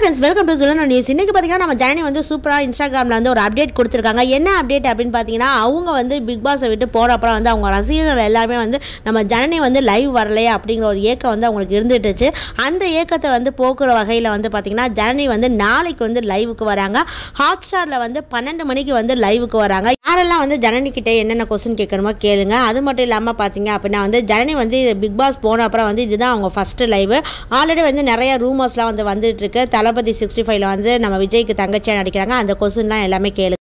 friends welcome to சொல்லணும் news இன்னைக்கு பார்த்தீங்கன்னா நம்ம ஜனனி வந்து சூப்பராக இன்ஸ்டாகிராமில் வந்து ஒரு அப்டேட் கொடுத்துருக்காங்க என்ன அப்டேட் அப்படின்னு பார்த்தீங்கன்னா அவங்க வந்து பிக் பாஸை விட்டு போன அப்புறம் வந்து அவங்க ரசிகர்கள் எல்லாருமே வந்து நம்ம ஜனனி வந்து லைவ் வரலையே அப்படிங்கிற ஒரு ஏக்கம் வந்து அவங்களுக்கு இருந்துட்டுச்சு அந்த ஏக்கத்தை வந்து போக்குற வகையில் வந்து பார்த்தீங்கன்னா ஜனனி வந்து நாளைக்கு வந்து லைவுக்கு வராங்க ஹாட் ஸ்டாரில் வந்து பன்னெண்டு மணிக்கு வந்து லைவுக்கு வராங்க யாரெல்லாம் வந்து ஜனனி கிட்ட என்னென்ன கொஸ்டின் கேட்கணுமோ கேளுங்க அது மட்டும் இல்லாமல் பார்த்தீங்க அப்படின்னா வந்து ஜனனி வந்து பிக் பாஸ் போன அப்புறம் வந்து இதுதான் அவங்க ஃபஸ்ட்டு லைவ் ஆல்ரெடி வந்து நிறைய ரூமர்ஸ்லாம் வந்து வந்துட்டு இருக்கு தளபதி சிக்ஸ்டி ஃபைவ்ல வந்து நம்ம விஜய்க்கு தங்கச்சியாக நடிக்கிறாங்க அந்த கொஸ்டின்லாம் எல்லாமே கேளு